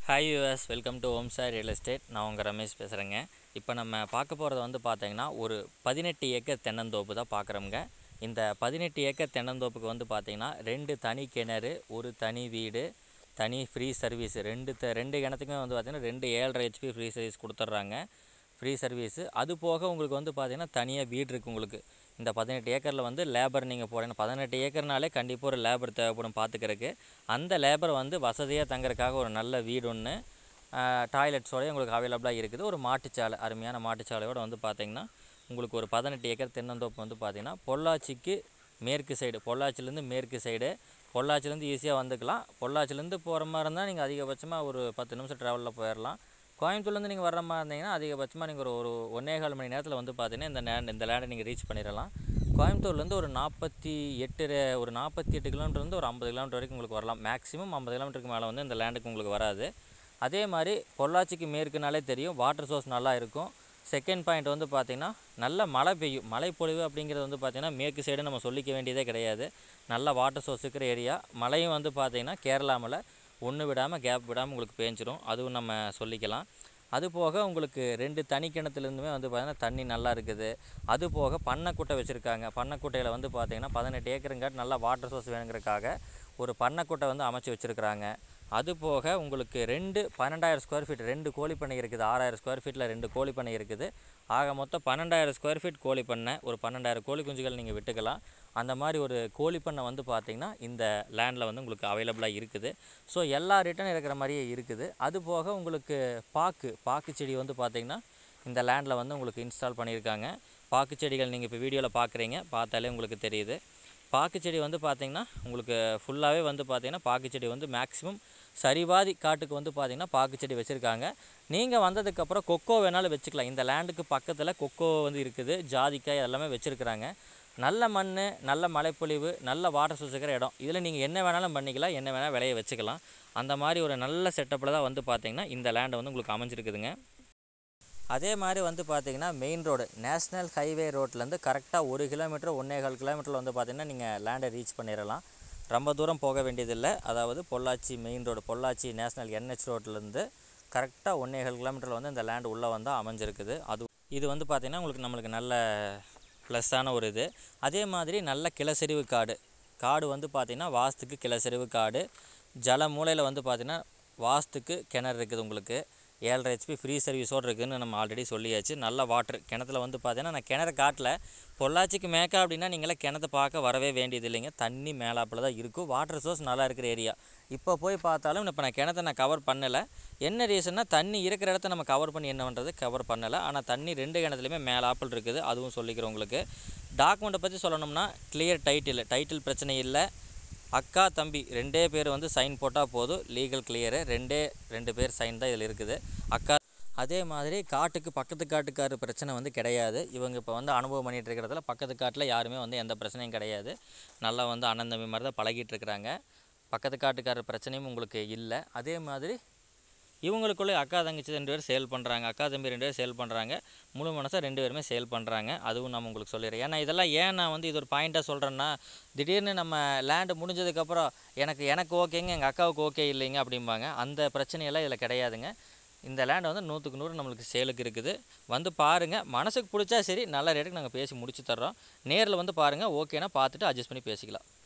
hi US welcome to home sir real estate நான் உங்கள் ரமேஷ் பேசுகிறேங்க இப்போ நம்ம பார்க்க போகிறது வந்து பார்த்தீங்கன்னா ஒரு பதினெட்டு ஏக்கர் தென்னந்தோப்பு தான் பார்க்குறோங்க இந்த பதினெட்டு ஏக்கர் தென்னந்தோப்புக்கு வந்து பார்த்தீங்கன்னா ரெண்டு தனி கிணறு ஒரு தனி வீடு தனி ஃப்ரீ சர்வீஸ் ரெண்டு த ரெண்டு கிணத்துக்குமே வந்து பார்த்தீங்கன்னா ரெண்டு ஏழரை ஹெச்பி ஃப்ரீ சர்வீஸ் கொடுத்துட்றாங்க ஃப்ரீ சர்வீஸு அது போக உங்களுக்கு வந்து பார்த்தீங்கன்னா தனியாக வீடு இருக்குது உங்களுக்கு இந்த பதினெட்டு ஏக்கரில் வந்து லேபர் நீங்கள் போடணும் பதினெட்டு ஏக்கர்னாலே கண்டிப்பாக ஒரு லேபர் தேவைப்படும் பார்த்துக்கிறதுக்கு அந்த லேபர் வந்து வசதியாக தங்குறதுக்காக ஒரு நல்ல வீடு ஒன்று டாய்லெட்ஸோடய உங்களுக்கு அவைலபிளாக இருக்குது ஒரு மாட்டுச்சாலை அருமையான மாட்டுச்சாலையோடு வந்து பார்த்தீங்கன்னா உங்களுக்கு ஒரு பதினெட்டு ஏக்கர் தென்னந்தோப்பு வந்து பார்த்தீங்கன்னா பொள்ளாச்சிக்கு மேற்கு சைடு பொள்ளாச்சிலேருந்து மேற்கு சைடு பொள்ளாச்சிலேருந்து ஈஸியாக வந்துக்கலாம் பொள்ளாச்சிலேருந்து போகிற மாதிரி இருந்தால் நீங்கள் அதிகபட்சமாக ஒரு பத்து நிமிஷம் ட்ராவலில் போயிடலாம் கோயம்புத்தூர்லேருந்து நீங்கள் வர்ற மாதிரி இருந்தீங்கன்னா அதிகபட்சமாக நீங்கள் ஒரு ஒரு ஒன்றே கால் மணி நேரத்தில் வந்து பார்த்தீங்கன்னா இந்த லேண்ட் இந்த லேண்டை நீங்கள் ரீச் பண்ணிடலாம் கோயம்புத்தூர்லேருந்து ஒரு நாற்பத்தி எட்டு ரெ- ஒரு நாற்பத்தி எட்டு கிலோமீட்டர்லேருந்து ஒரு ஐம்பது கிலோமீட்டர் வரைக்கும் உங்களுக்கு வரலாம் மேக்ஸிமம் ஐம்பது கிலோமீட்டருக்கு மேலே வந்து இந்த லேண்டுக்கு உங்களுக்கு வராது அதே மாதிரி பொள்ளாச்சிக்கு மேற்குனாலே தெரியும் வாட்டர் சோர்ஸ் நல்லா இருக்கும் செகண்ட் பாயிண்ட் வந்து பார்த்திங்கன்னா நல்ல மழை பெய்யும் மழை பொழிவு அப்படிங்கிறது வந்து பார்த்திங்கன்னா மேற்கு சைடு நம்ம சொல்லிக்க வேண்டியதே கிடையாது நல்ல வாட்டர் சோர்ஸ் இருக்கிற ஏரியா மழையும் வந்து பார்த்திங்கன்னா கேரளா மலை ஒன்று விடாமல் கேப் விடாமல் உங்களுக்கு பேஞ்சிரும் அதுவும் நம்ம சொல்லிக்கலாம் அது போக உங்களுக்கு ரெண்டு தனி கிணத்துலேருந்துமே வந்து பார்த்திங்கன்னா தண்ணி நல்லா இருக்குது அது போக பண்ணைக்குட்டை வச்சுருக்காங்க பண்ணைக்குட்டையில் வந்து பார்த்திங்கன்னா பதினெட்டு ஏக்கருங்காட்டி நல்லா வாட்டர் சோர்ஸ் வேணுங்கிறதுக்காக ஒரு பண்ணைக்குட்டை வந்து அமைச்சு வச்சுருக்குறாங்க அது போக உங்களுக்கு ரெண்டு பன்னெண்டாயிரம் ஸ்கொயர் ஃபீட் ரெண்டு கோழி பண்ணை இருக்குது ஆறாயிரம் ஸ்கொயர் ஃபீட்டில் ரெண்டு கோழி பண்ணை இருக்குது ஆக மொத்தம் பன்னெண்டாயிரம் ஸ்கொயர் ஃபீட் கோழி பண்ணை ஒரு பன்னெண்டாயிரம் கோழி குஞ்சுகள் நீங்கள் விட்டுக்கலாம் அந்த மாதிரி ஒரு கோழி பண்ணை வந்து பார்த்திங்கன்னா இந்த லேண்டில் வந்து உங்களுக்கு அவைலபிளாக இருக்குது ஸோ எல்லா ரிட்டர்ன் இருக்கிற மாதிரியே இருக்குது அது போக உங்களுக்கு பாக்கு பாக்கு செடி வந்து பார்த்திங்கன்னா இந்த லேண்டில் வந்து உங்களுக்கு இன்ஸ்டால் பண்ணியிருக்காங்க பாக்கு செடிகள் நீங்கள் இப்போ வீடியோவில் பார்க்குறீங்க பார்த்தாலே உங்களுக்கு தெரியுது பாக்கு செடி வந்து பார்த்திங்கன்னா உங்களுக்கு ஃபுல்லாகவே வந்து பார்த்திங்கன்னா பாக்கு செடி வந்து மேக்ஸிமம் சரிவாதி காட்டுக்கு வந்து பார்த்திங்கன்னா பாக்கு செடி வச்சுருக்காங்க நீங்கள் வந்ததுக்கப்புறம் கொக்கோ வேணாலும் வச்சுக்கலாம் இந்த லேண்டுக்கு பக்கத்தில் கொக்கோ வந்து இருக்குது ஜாதிக்காய் எல்லாமே வச்சுருக்குறாங்க நல்ல மண் நல்ல மழைப்பொழிவு நல்ல வாட்டர் சோர்ஸ் இருக்கிற இடம் இதில் நீங்கள் என்ன வேணாலும் பண்ணிக்கலாம் என்ன வேணால் விளைய வச்சுக்கலாம் அந்த மாதிரி ஒரு நல்ல செட்டப்பில் தான் வந்து பார்த்திங்கன்னா இந்த லேண்டை வந்து உங்களுக்கு அமைஞ்சிருக்குதுங்க அதே மாதிரி வந்து பார்த்தீங்கன்னா மெயின் ரோடு நேஷ்னல் ஹைவே ரோட்லேருந்து கரெக்டாக ஒரு கிலோமீட்டர் ஒன்றேகால் கிலோமீட்டரில் வந்து பார்த்தீங்கன்னா நீங்கள் லேண்டை ரீச் பண்ணிடலாம் ரொம்ப தூரம் போக வேண்டியதில்லை அதாவது Pollachi main road Pollachi national NH ரோட்லேருந்து கரெக்டாக ஒன்றேகால் கிலோமீட்டரில் வந்து இந்த லேண்டு உள்ளே வந்தால் அமைஞ்சிருக்குது அது இது வந்து பார்த்திங்கன்னா உங்களுக்கு நம்மளுக்கு நல்ல ப்ளஸ்ஸான ஒரு இது அதே மாதிரி நல்ல கிளசெறிவு காடு காடு வந்து பார்த்திங்கன்னா வாஸ்துக்கு கிளசெறிவு காடு ஜல மூலையில் வந்து பார்த்திங்கன்னா வாஸ்துக்கு கிணறு இருக்குது உங்களுக்கு ஏழரை ஹெச்பி ஃப்ரீ சர்வீஸோடு இருக்குதுன்னு நம்ம ஆல்ரெடி சொல்லியாச்சு நல்ல வாட்டர் கிணத்துல வந்து பார்த்தீங்கன்னா நான் கிணறு காட்டல பொள்ளாச்சிக்கு மேக்கா அப்படின்னா நீங்களாம் கிணத்த பார்க்க வரவே வேண்டியது இல்லைங்க தண்ணி மேலாப்பில் தான் இருக்கும் வாட்டர் சோர்ஸ் நல்லா இருக்கிற ஏரியா இப்போ போய் பார்த்தாலும் இப்போ நான் கிணத்த நான் கவர் பண்ணலை என்ன ரீசன்னா தண்ணி இருக்கிற இடத்த நம்ம கவர் பண்ணி என்ன பண்ணுறது கவர் பண்ணலை ஆனால் தண்ணி ரெண்டு கிணத்துலையுமே மேலாப்பில் இருக்குது அதுவும் சொல்லிக்கிறேன் உங்களுக்கு டாக்குமெண்ட்டை பற்றி சொல்லணும்னா கிளியர் டைட்டில் டைட்டில் பிரச்சனை இல்லை அக்கா தம்பி ரெண்டே பேர் வந்து சைன் போட்டால் போதும் லீகல் கிளியரு ரெண்டே ரெண்டு பேர் சைன் தான் இதில் இருக்குது அக்கா அதே மாதிரி காட்டுக்கு பக்கத்து காட்டுக்காரு பிரச்சனை வந்து கிடையாது இவங்க இப்போ வந்து அனுபவம் பண்ணிகிட்டு இருக்கிறதுல பக்கத்து காட்டில் யாருமே வந்து எந்த பிரச்சனையும் கிடையாது நல்லா வந்து அண்ணன் தம்பி மாதிரி தான் பழகிட்டு இருக்கிறாங்க பக்கத்து காட்டுக்கார பிரச்சனையும் உங்களுக்கு இல்லை அதே மாதிரி இவங்களுக்குள்ளே அக்கா தங்கச்சி ரெண்டு பேரும் சேல் பண்ணுறாங்க அக்கா தம்பி ரெண்டு பேரும் சேல் பண்ணுறாங்க முழு மனசாக ரெண்டு பேருமே சேல் பண்ணுறாங்க அதுவும் நம்ம உங்களுக்கு சொல்லிடுறேன் ஏன்னா இதெல்லாம் ஏன் நான் வந்து இது ஒரு பாயிண்ட்டாக சொல்கிறேன்னா திடீர்னு நம்ம லேண்டு முடிஞ்சதுக்கப்புறம் எனக்கு எனக்கு ஓகேங்க எங்கள் அக்காவுக்கு ஓகே இல்லைங்க அப்படிம்பாங்க அந்த பிரச்சனையெல்லாம் இதில் கிடையாதுங்க இந்த லேண்ட் வந்து நூற்றுக்கு நூறு நம்மளுக்கு சேலுக்கு இருக்குது வந்து பாருங்கள் மனசுக்கு பிடிச்சா சரி நல்ல ரேட்டுக்கு நாங்கள் பேசி முடிச்சு தர்றோம் நேரில் வந்து பாருங்கள் ஓகேனா பார்த்துட்டு அட்ஜஸ்ட் பண்ணி பேசிக்கலாம்